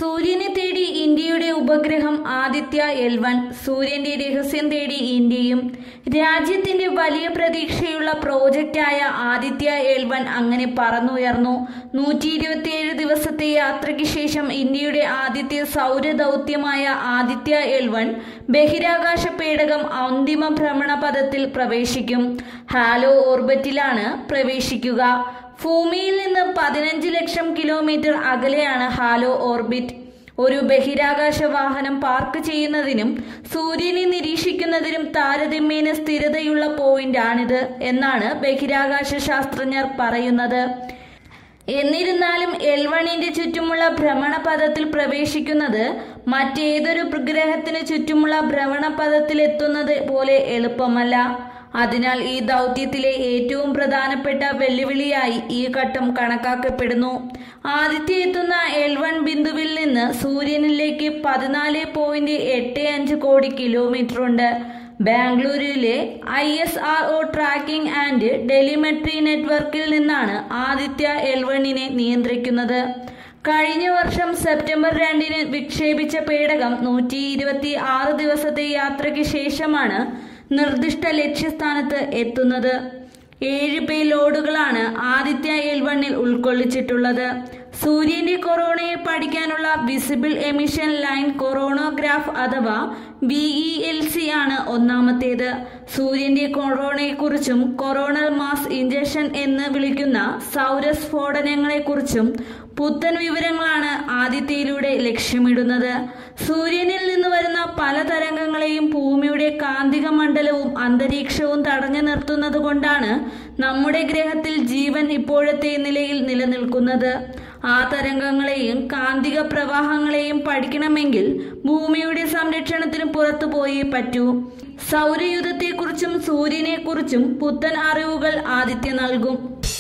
സൂര്യനെ തേടി ഇന്ത്യയുടെ ഉപഗ്രഹം ആദിത്യ എൽ വൺ സൂര്യന്റെ രഹസ്യം തേടി ഇന്ത്യയും രാജ്യത്തിന്റെ വലിയ പ്രതീക്ഷയുള്ള പ്രോജക്റ്റായ ആദിത്യ എൽ വൺ അങ്ങനെ പറന്നുയർന്നു നൂറ്റി ഇരുപത്തിയേഴ് ദിവസത്തെ യാത്രയ്ക്ക് ശേഷം ഇന്ത്യയുടെ ആദ്യത്തെ സൗരദൗത്യമായ ആദിത്യ എൽ വൺ ബഹിരാകാശ പേടകം അന്തിമ ഭ്രമണപഥത്തിൽ പ്രവേശിക്കും ഹാലോ ഓർബിറ്റിലാണ് പ്രവേശിക്കുക ഭൂമിയിൽ നിന്ന് പതിനഞ്ച് ലക്ഷം കിലോമീറ്റർ അകലെയാണ് ഹാലോ ഓർബിറ്റ് ഒരു ബഹിരാകാശ വാഹനം പാർക്ക് ചെയ്യുന്നതിനും സൂര്യനെ നിരീക്ഷിക്കുന്നതിനും താരതമ്യേന സ്ഥിരതയുള്ള പോയിന്റാണിത് എന്നാണ് ബഹിരാകാശ ശാസ്ത്രജ്ഞർ പറയുന്നത് എന്നിരുന്നാലും എൽ വണ്ണിന്റെ ചുറ്റുമുള്ള ഭ്രമണപഥത്തിൽ പ്രവേശിക്കുന്നത് മറ്റേതൊരു ഗ്രഹത്തിന് ചുറ്റുമുള്ള ഭ്രമണപഥത്തിലെത്തുന്നത് പോലെ എളുപ്പമല്ല അതിനാൽ ഈ ദൗത്യത്തിലെ ഏറ്റവും പ്രധാനപ്പെട്ട വെല്ലുവിളിയായി ഈ ഘട്ടം കണക്കാക്കപ്പെടുന്നു ആദ്യത്തെ എത്തുന്ന എൽ വൺ ബിന്ദുവിൽ നിന്ന് സൂര്യനിലേക്ക് പതിനാല് പോയിന്റ് എട്ട് അഞ്ച് കോടി കിലോമീറ്റർ ഉണ്ട് ബാംഗ്ലൂരിലെ I S R O tracking and telemetry നെറ്റ്വർക്കിൽ നിന്നാണ് ആദിത്യ എൽ വണ്ണിനെ നിയന്ത്രിക്കുന്നത് കഴിഞ്ഞ വർഷം സെപ്റ്റംബർ രണ്ടിന് വിക്ഷേപിച്ച പേടകം നൂറ്റി ഇരുപത്തി ആറ് ദിവസത്തെ യാത്രയ്ക്ക് ശേഷമാണ് നിർദ്ദിഷ്ട ലക്ഷ്യസ്ഥാനത്ത് എത്തുന്നത് ഏഴ് പേ ലോഡുകളാണ് ആദിത്യ എൽ വണ്ണിൽ ഉൾക്കൊള്ളിച്ചിട്ടുള്ളത് സൂര്യന്റെ കൊറോണയെ പഠിക്കാനുള്ള വിസിബിൾ എമിഷൻ ലൈൻ കൊറോണോഗ്രാഫ് അഥവാ ബി ഇ എൽ സി ആണ് ഒന്നാമത്തേത് സൂര്യന്റെ കൊറോണയെക്കുറിച്ചും കൊറോണൽ മാസ് ഇഞ്ചക്ഷൻ എന്ന് വിളിക്കുന്ന സൗരസ്ഫോടനങ്ങളെക്കുറിച്ചും പുത്തൻ വിവരങ്ങളാണ് ആദിത്യയിലൂടെ ലക്ഷ്യമിടുന്നത് സൂര്യനിൽ നിന്ന് വരുന്ന പല തരംഗങ്ങളെയും ഭൂമിയുടെ കാന്തിക മണ്ഡലവും അന്തരീക്ഷവും തടഞ്ഞു നിർത്തുന്നത് കൊണ്ടാണ് നമ്മുടെ ഗ്രഹത്തിൽ ജീവൻ ഇപ്പോഴത്തെ നിലയിൽ നിലനിൽക്കുന്നത് ആ തരംഗങ്ങളെയും കാന്തിക പ്രവാഹങ്ങളെയും പഠിക്കണമെങ്കിൽ ഭൂമിയുടെ സംരക്ഷണത്തിന് പുറത്തു പോയേ പറ്റൂ സൗരയുധത്തെക്കുറിച്ചും സൂര്യനെക്കുറിച്ചും പുത്തൻ അറിവുകൾ ആദിത്യ നൽകും